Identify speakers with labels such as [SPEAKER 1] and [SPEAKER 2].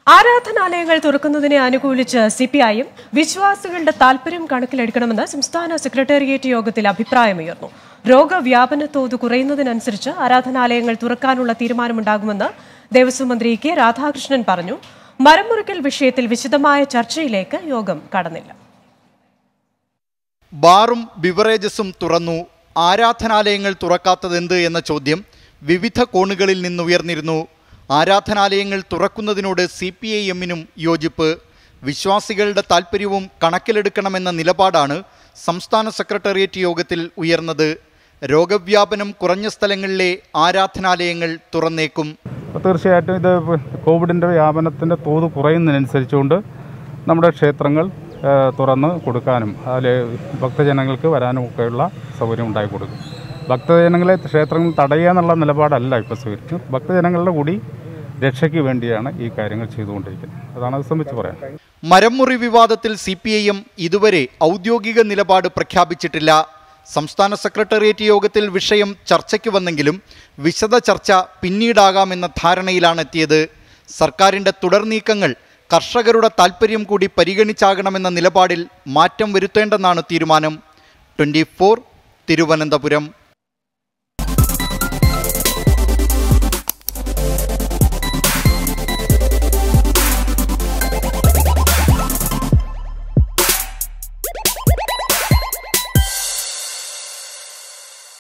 [SPEAKER 1] ആരാധനാലയങ്ങൾ തുറക്കുന്നതിനെ അനുകൂലിച്ച് C P ഐയും വിശ്വാസികളുടെ താൽപര്യം കണക്കിലെടുക്കണമെന്ന് സംസ്ഥാന സെക്രട്ടേറിയറ്റ് യോഗത്തിൽ അഭിപ്രായമുയർന്നു രോഗവ്യാപന തോത് കുറയുന്നതിനനുസരിച്ച് ആരാധനാലയങ്ങൾ തുറക്കാനുള്ള തീരുമാനമുണ്ടാകുമെന്ന് ദേവസ്വം മന്ത്രി കെ രാധാകൃഷ്ണൻ പറഞ്ഞു മരമുറിക്കൽ വിഷയത്തിൽ വിശദമായ ചർച്ചയിലേക്ക് യോഗം കടന്നില്ല
[SPEAKER 2] ബാറും ബിവറേജസും തുറന്നു ആരാധനാലയങ്ങൾ തുറക്കാത്തതെന്ത് എന്ന ചോദ്യം വിവിധ കോണുകളിൽ നിന്നുയർന്നിരുന്നു ആരാധനാലയങ്ങൾ തുറക്കുന്നതിനോട് സി പി ഐ എമ്മിനും യോജിപ്പ് വിശ്വാസികളുടെ താൽപ്പര്യവും കണക്കിലെടുക്കണമെന്ന നിലപാടാണ് സംസ്ഥാന സെക്രട്ടേറിയറ്റ് യോഗത്തിൽ ഉയർന്നത് രോഗവ്യാപനം കുറഞ്ഞ സ്ഥലങ്ങളിലെ ആരാധനാലയങ്ങൾ തുറന്നേക്കും
[SPEAKER 3] അപ്പോൾ തീർച്ചയായിട്ടും ഇത് കോവിഡിൻ്റെ വ്യാപനത്തിൻ്റെ തോത് കുറയുന്നതിനനുസരിച്ചുകൊണ്ട് നമ്മുടെ ക്ഷേത്രങ്ങൾ ആ, തുറന്ന് കൊടുക്കാനും അതിൽ ഭക്തജനങ്ങൾക്ക് വരാനും ഒക്കെയുള്ള സൗകര്യം ഉണ്ടാക്കി കൊടുക്കും ഭക്തജനങ്ങളെ ക്ഷേത്രങ്ങൾ തടയുക എന്നുള്ള നിലപാടല്ല ഇപ്പോൾ സ്വീകരിക്കുന്നത് ഭക്തജനങ്ങളുടെ കൂടി രക്ഷയ്ക്ക് വേണ്ടിയാണ് ഈ കാര്യങ്ങൾ ചെയ്തുകൊണ്ടിരിക്കുന്നത് അതാണ് അത് സംബന്ധിച്ച് പറയാൻ
[SPEAKER 2] മരംമുറി വിവാദത്തിൽ സി പി ഐ എം ഇതുവരെ ഔദ്യോഗിക നിലപാട് പ്രഖ്യാപിച്ചിട്ടില്ല സംസ്ഥാന സെക്രട്ടേറിയറ്റ് യോഗത്തിൽ വിഷയം ചർച്ചയ്ക്ക് വന്നെങ്കിലും വിശദ ചർച്ച പിന്നീടാകാമെന്ന ധാരണയിലാണ് എത്തിയത് സർക്കാരിൻ്റെ തുടർ നീക്കങ്ങൾ കർഷകരുടെ താൽപ്പര്യം കൂടി പരിഗണിച്ചാകണമെന്ന നിലപാടിൽ മാറ്റം വരുത്തേണ്ടെന്നാണ് തീരുമാനം ട്വൻറ്റി തിരുവനന്തപുരം